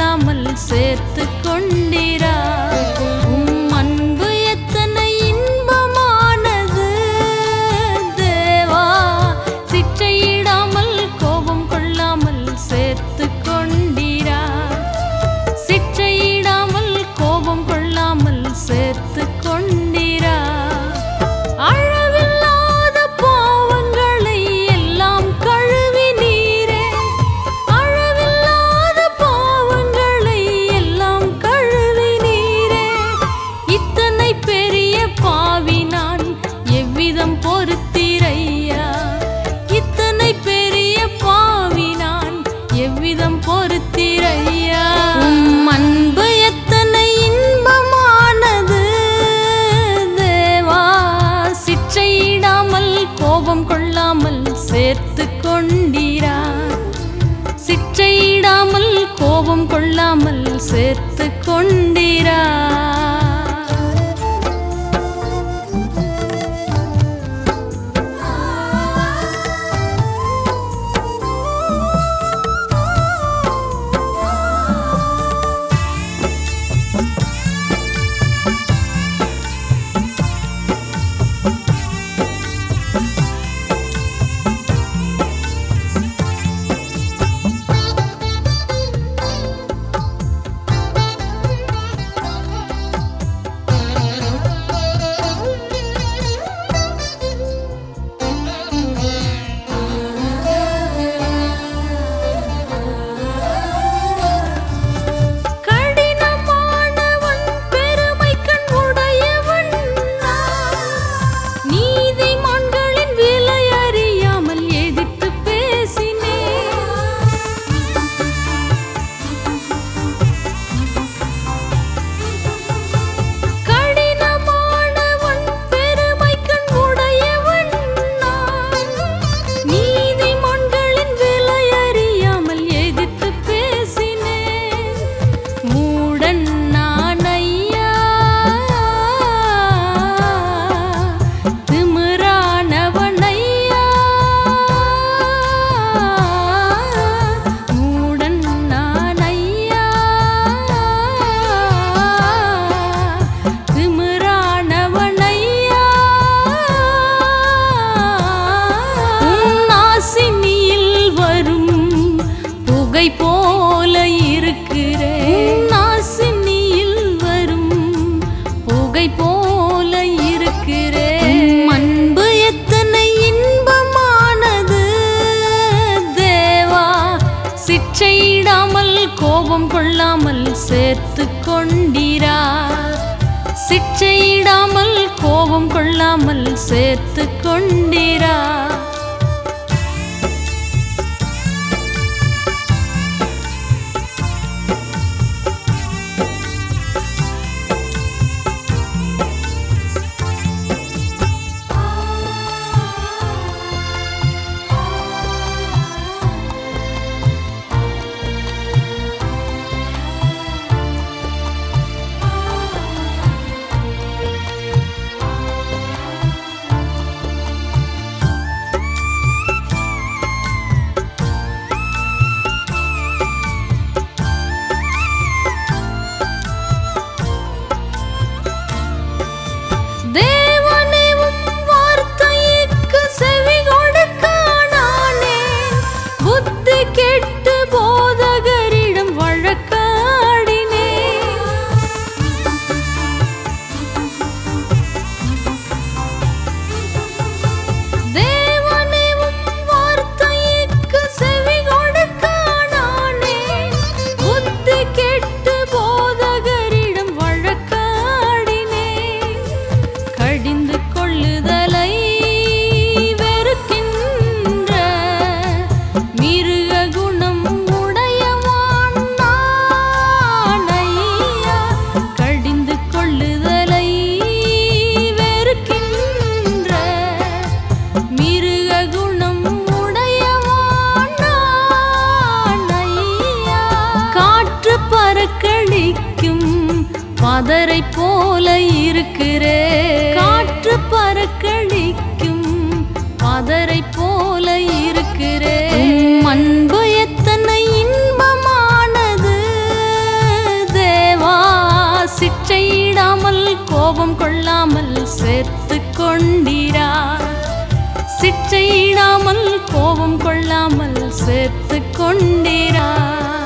கொள்ளாமல் சேர்த்து கொண்டீரா உம் அன்பு எத்தனை இன்பமானது தேவா சிற்றையிடாமல் கோபம் கொள்ளாமல் சேர்த்து கொண்டீரா சிற்றையிடாமல் கோபம் கொள்ளாமல் சேர்த்து கொண்டீரா அழவில்லாத பாவங்களை எல்லாம் கழுவி நீரே அழவில்லாத பாவங்களை எல்லாம் கழுவி நீரே இத்தனை பெரிய பாவி நான் எவ்விதம் பொறுத்தீரையா இத்தனை பெரிய பாவி நான் எவ்விதம் பொறுத்தீரையா உம் அன்பு எத்தனை இன்பமானது தேவா சிற்றையிடாமல் கோபம் கொள்ளாமல் சேர்த்து கொண்டீரா சிற்றையிடாமல் கோபம் கொள்ளாமல் சேர்த்து கொண்டீரா கடினமானவன் பெருமை கண் உடையவன் நான். நீதிமான்களின் விலை அறியாமல் எதிர்த்து பேசினேன் கடினமானவன் பெருமை கண் உடையவன் நான். நீதிமான்களின் விலை அறியாமல் எதிர்த்து பேசினேன் மூடன் நான் ஐயா திமிரானவன் ஐயா மூடன் நான் ஐயா திமிரானவன் ஐயா உன் நாசினியில் வரும் புகை போல இருக்கிறேன் நாசினியில் வரும் புகை போல இருக்கிறேன் அன்பு எத்தனை இன்பமானது தேவா சிற்றையிடாமல் கோபம் கொள்ளாமல் சேர்த்து கொண்டீரா சிற்றையிடாமல் கோபம் கொள்ளாமல் சேர்த்து கொண்டீரா தேவனே உம் வார்த்தைக்கு செவி கொடுக்க நானேன். புத்தி கெட்டு போதகரிடம் வழக்காடினேன் தேவனே உம் வார்த்தைக்கு செவி கொடுக்க நானேன். புத்தி கெட்டு போதகரிடம் வழக்காடினேன் கடிந்து கொள்ளுதலை வெறுக்கின்ற மிருக குணம் உடையவான் நான் ஐயா. கடிந்து கொள்ளுதலை வெறுக்கின்ற மிருக குணம் உடையவான் நான் ஐயா. காற்று பறக்கடிக்கும் பதரை போல இருக்கிறே காற்று பறக்கடிக்கும் பதரை போல இருக்கிறே உம் அன்பு எத்தனை இன்பமானது கோபம் கொள்ளாமல் சேர்த்து கொண்டீரா சிற்றையிடாமல் கோபம் கொள்ளாமல் சேர்த்து கொண்டீரா